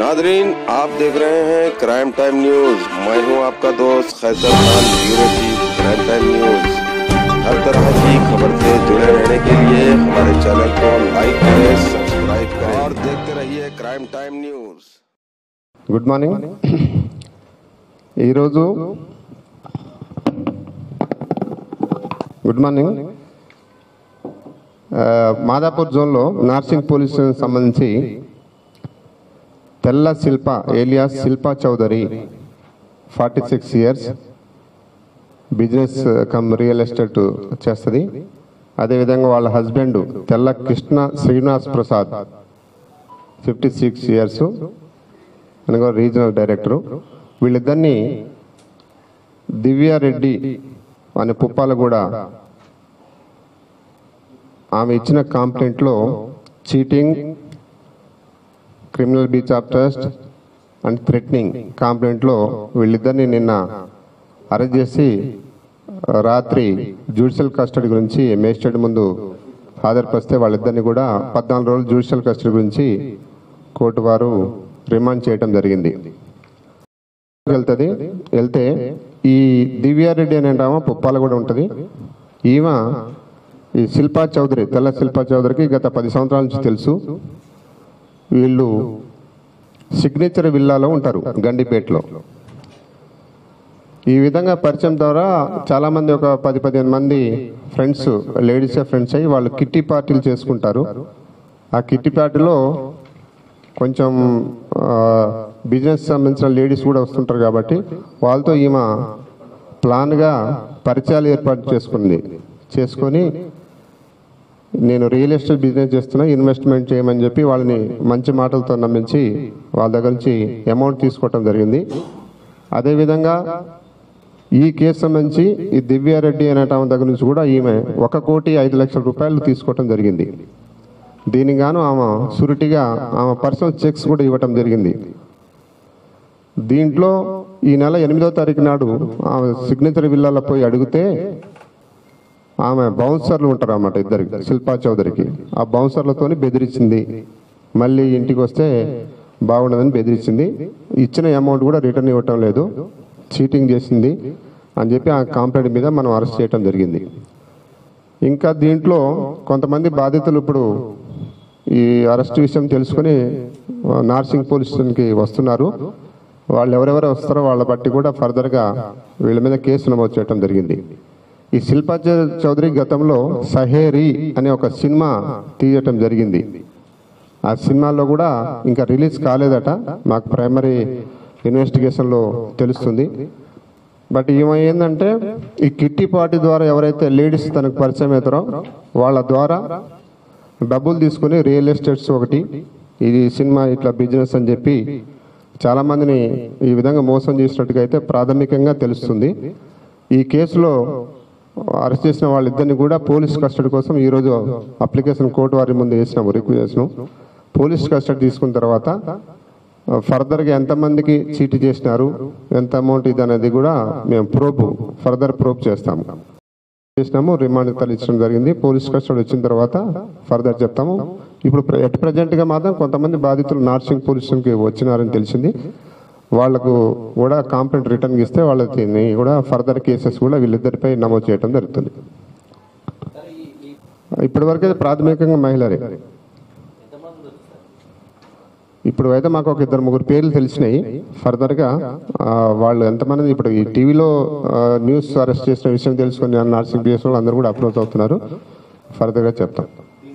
Nadreen आप देख रहे हैं क्राइम टाइम न्यूज मैं हूं आपका दोस्त Qaiser Khan bureau chief crime time news हर तरह की खबर से जुड़े रहने के लिए हमारे चैनल को लाइक करें सब्सक्राइब करें और देखते रहिए crime time news good morning ఈరోజు గుడ్ మార్నింగ్ ఆ, మాదాపూర్ జోన్లో నార్సింగ్ పోలీస్ స్టేషన్ సంబంధించి Tella Shilpa alias Shilpa Chowdary forty six years business cum real estate చేస్తుంది అదేవిధంగా వాళ్ళ husband Tella Krishna Srinivas Prasad fifty six years అనగా రీజనల్ డైరెక్టరు వీళ్ళిద్దరిని దివ్యారెడ్డి అనే పుప్పాల కూడా ఆమె ఇచ్చిన కంప్లైంట్లో cheating criminal breach of trust and threatening కంప్లైంట్లో వీళ్ళిద్దరిని నిన్న అరెస్ట్ చేసి రాత్రి జ్యుడిషియల్ కస్టడీ గురించి మేజిస్ట్రేట్ ముందు హాజరుపరిస్తే వాళ్ళిద్దరిని కూడా పద్నాలుగు రోజులు జ్యుడిషియల్ కస్టడీ గురించి కోర్టు వారు రిమాండ్ చేయడం జరిగింది వెళ్తుంది వెళ్తే ఈ దివ్యారెడ్డి అనే ఆమె పుప్పాల కూడా ఉంటుంది ఈమె ఈ శిల్పా చౌదరి తెల్ల శిల్పా చౌదరికి గత పది సంవత్సరాల నుంచి తెలుసు వీళ్ళు సిగ్నేచర్ విల్లాలో ఉంటారు గండిపేటలో ఈ విధంగా పరిచయం ద్వారా చాలా మంది ఒక పది పదిహేను మంది ఫ్రెండ్స్ లేడీసే ఫ్రెండ్స్ అయ్యి వాళ్ళు కిట్టి పార్టీలు చేసుకుంటారు ఆ కిట్టి పార్టీలో కొంచెం బిజినెస్ సంబంధించిన లేడీస్ కూడా వస్తుంటారు కాబట్టి వాళ్ళతో ఈమె ప్లాన్గా పరిచయాలు ఏర్పాటు చేసుకుంది చేసుకొని నేను రియల్ ఎస్టేట్ బిజినెస్ చేస్తున్నా ఇన్వెస్ట్మెంట్ చేయమని చెప్పి వాళ్ళని మంచి మాటలతో నమ్మించి వాళ్ళ దగ్గర నుంచి అమౌంట్ తీసుకోవటం జరిగింది అదేవిధంగా ఈ కేసు సంబంధించి ఈ దివ్యారెడ్డి అనే ఆమె దగ్గర నుంచి కూడా ఈమె ఒక కోటి ఐదు లక్షల రూపాయలు తీసుకోవటం జరిగింది దీనికి గాను ఆమె సురిటిగా ఆమె పర్సనల్ చెక్స్ కూడా ఇవ్వటం జరిగింది దీంట్లో ఈ నెల ఎనిమిదో తారీఖు నాడు ఆమె సిగ్నేచర్ విల్లాలో పోయి అడిగితే ఆమె బౌన్సర్లు ఉంటారు అన్నమాట ఇద్దరికి శిల్పా చౌదరికి ఆ బౌన్సర్లతోని బెదిరించింది మళ్ళీ ఇంటికి వస్తే బాగుండదని బెదిరించింది ఇచ్చిన అమౌంట్ కూడా రిటర్న్ ఇవ్వటం లేదు చీటింగ్ చేసింది అని చెప్పి ఆ కంప్లైంట్ మీద మనం అరెస్ట్ చేయడం జరిగింది ఇంకా దీంట్లో కొంతమంది బాధితులు ఇప్పుడు ఈ అరెస్ట్ విషయం తెలుసుకొని ఆ, నార్సింగ్ పోలీస్ స్టేషన్కి వస్తున్నారు వాళ్ళు ఎవరెవరు వస్తారో వాళ్ళ బట్టి కూడా ఫర్దర్గా వీళ్ళ మీద కేసు నమోదు చేయడం జరిగింది ఈ శిల్పా చౌ- చౌదరి గతంలో సహేరి అనే ఒక సినిమా తీయటం జరిగింది ఆ సినిమాలో కూడా ఇంకా రిలీజ్ కాలేదట మాకు ప్రైమరీ ఇన్వెస్టిగేషన్లో తెలుస్తుంది బట్ ఈమె ఏంటంటే ఈ కిట్టి పార్టీ ద్వారా ఎవరైతే లేడీస్ తనకు పరిచయం అవుతారో వాళ్ళ ద్వారా డబ్బులు తీసుకుని రియల్ ఎస్టేట్స్ ఒకటి ఇది సినిమా ఇట్లా బిజినెస్ అని చెప్పి చాలా మందిని ఈ విధంగా మోసం చేసినట్టుగా అయితే ప్రాథమికంగా తెలుస్తుంది ఈ కేసులో అరెస్ట్ చేసిన వాళ్ళిద్దరిని కూడా పోలీస్ కస్టడీ కోసం ఈరోజు అప్లికేషన్ కోర్టు వారి ముందు వేసినాము రిక్వెస్ట్ పోలీస్ కస్టడీ తీసుకున్న తర్వాత ఫర్దర్గా ఎంతమందికి చీటీ చేసినారు ఎంత అమౌంట్ ఇది అనేది కూడా మేము ప్రోబ్ ఫర్దర్ ప్రోబ్ చేస్తాము చేసినాము రిమాండ్ తరలించడం జరిగింది పోలీస్ కస్టడీ వచ్చిన తర్వాత ఫర్దర్ చెప్తాము ఇప్పుడు ప్ర- ఎట్ ప్రజెంట్గా మాత్రం కొంతమంది బాధితులు నార్సింగ్ పోలీస్ స్టేషన్కి వచ్చినారని తెలిసింది వాళ్లకు కూడా కాంప్లైంట్ రిటర్న్ ఇస్తే వాళ్ళని కూడా ఫర్దర్ కేసెస్ కూడా వీళ్ళిద్దరిపై నమోదు చేయడం జరుగుతుంది ఇప్పటివరకు అయితే ప్రాథమికంగా మహిళలే ఇప్పుడు అయితే మాకు ఒక ఇద్దరు ముగ్గురు పేర్లు తెలిసినాయి ఫర్దర్గా ఆ, వాళ్ళు ఎంతమంది ఇప్పుడు ఈ టీవీలో న్యూస్ అరెస్ట్ చేసిన విషయం తెలుసుకొని నర్సింగ్ బిఎస్ వాళ్ళు అందరూ కూడా అప్రోచ్ అవుతున్నారు ఫర్దర్గా చెప్తాం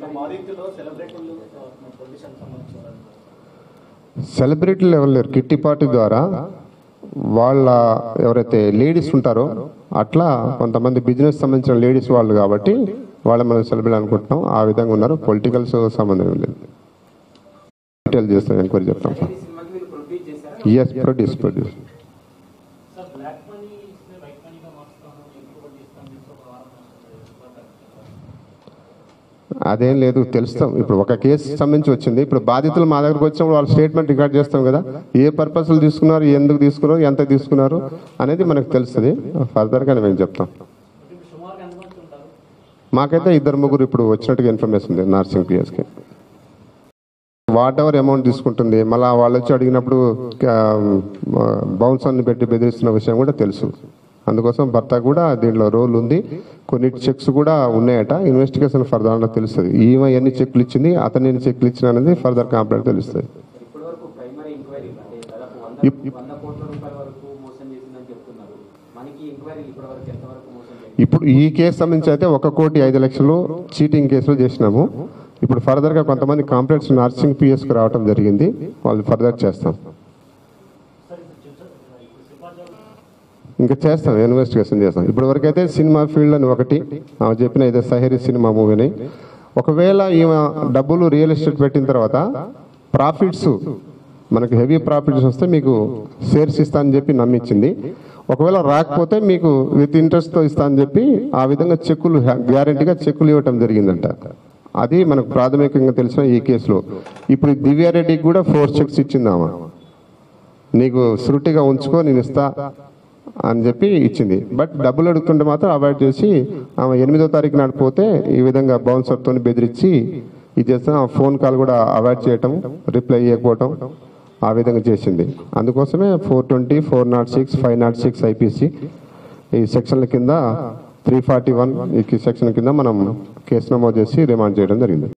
సెలబ్రిటీలు ఎవరు లేరు కిట్టి పార్టీ ద్వారా వాళ్ళ ఎవరైతే లేడీస్ ఉంటారో అట్లా కొంతమంది బిజినెస్ సంబంధించిన లేడీస్ వాళ్ళు కాబట్టి వాళ్ళ మనం సెలబ్రిటీ అనుకుంటున్నాం ఆ విధంగా ఉన్నారు పొలిటికల్స్ సంబంధం ఏం లేదు డీటెయిల్ చేస్తాం ఎంక్వైరీ చెప్తాం సార్ సినిమాకి వీళ్ళు ప్రొడ్యూస్ చేశారా yes produce produce sir black money ఇస్తే వైట్ మనీగా మార్చుతాను ఎక్కువ చేస్తాను చెప్పి ఒక వారం అదేం లేదు తెలుస్తాం ఇప్పుడు ఒక కేసు సంబంధించి వచ్చింది ఇప్పుడు బాధితులు మా దగ్గరకు వచ్చినప్పుడు వాళ్ళ స్టేట్మెంట్ రికార్డ్ చేస్తాం కదా ఏ పర్పస్లు తీసుకున్నారు ఎందుకు తీసుకున్నారు ఎంత తీసుకున్నారు అనేది మనకు తెలుస్తుంది ఫర్దర్గా మేము చెప్తాం ఇప్పుడు సుమారుగా ఎంతమంది ఉంటారు మాకైతే ఇద్దరు ముగ్గురు ఇప్పుడు వచ్చినట్టుగా ఇన్ఫర్మేషన్ ఉంది నర్సింగ్ పిఎస్కి వాట్ ఎవర్ అమౌంట్ తీసుకుంటుంది మళ్ళీ వాళ్ళు వచ్చి అడిగినప్పుడు బౌన్స్ అన్ని పెట్టి బెదిరిస్తున్న విషయం కూడా తెలుసు అందుకోసం భర్త కూడా దీంట్లో రోల్ ఉంది కొన్ని చెక్స్ కూడా ఉన్నాయట ఇన్వెస్టిగేషన్ ఫర్దర్ అంటే తెలుస్తుంది ఈమె ఎన్ని చెక్లు ఇచ్చింది అతను ఎన్ని చెక్లు ఇచ్చిన అనేది ఫర్దర్ కంప్లైంట్ తెలుస్తుంది ఇప్పటివరకు ప్రైమరీ ఎంక్వైరీ అంటే దాదాపు ఇప్- వంద వంద కోట్ల రూపాయల వరకు మోసం చేసిందని చెప్తున్నారు మనకి ఎంక్వైరీ ఇప్పటివరకు ఎంతవరకు మోసం చేసింది ఇప్పుడు ఈ కేసు సంబంధించి అయితే ఒక కోటి ఐదు లక్షలు చీటింగ్ కేసులు చేసినాము ఇప్పుడు ఫర్దర్గా కొంతమంది కాంప్లైంట్స్ నర్సింగ్ పిఎస్కి రావడం జరిగింది వాళ్ళు ఫర్దర్ చేస్తాం సార్ ఇప్పుడు చెప్తారు ఇప్పుడు సిపాజాలు ఇంకా చేస్తాం ఇన్వెస్టిగేషన్ చేస్తాం ఇప్పటి వరకు అయితే సినిమా ఫీల్డ్ అని ఒకటి ఆమె చెప్పిన ఇదే సహేరి సినిమా మూవీని ఒకవేళ ఈమె డబ్బులు రియల్ ఎస్టేట్ పెట్టిన తర్వాత ప్రాఫిట్స్ మనకు హెవీ ప్రాఫిట్స్ వస్తే మీకు షేర్స్ ఇస్తా అని చెప్పి నమ్మించింది ఒకవేళ రాకపోతే మీకు విత్ ఇంట్రెస్ట్తో ఇస్తా అని చెప్పి ఆ విధంగా చెక్కులు గ్యారంటీగా చెక్కులు ఇవ్వటం జరిగిందంట అది మనకు ప్రాథమికంగా తెలిసిన ఈ కేసులో ఇప్పుడు దివ్యారెడ్డికి కూడా ఫోర్ చెక్స్ ఇచ్చింది ఆమె నీకు శృతిగా ఉంచుకో నేను ఇస్తా అని చెప్పి ఇచ్చింది బట్ డబ్బులు అడుగుతుంటే మాత్రం అవాయిడ్ చేసి ఆమె ఎనిమిదో తారీఖు నాడు పోతే ఈ విధంగా బౌన్సర్తో బెదిరించి ఇది చేస్తే ఆ ఫోన్ కాల్ కూడా అవాయిడ్ చేయటం రిప్లై చేయకపోవటం ఆ విధంగా చేసింది అందుకోసమే four twenty four not six five not six IPC ఈ సెక్షన్ల కింద త్రీ ఫార్టీ వన్ ఈ సెక్షన్ కింద మనం కేసు నమోదు చేసి రిమాండ్ చేయడం జరిగింది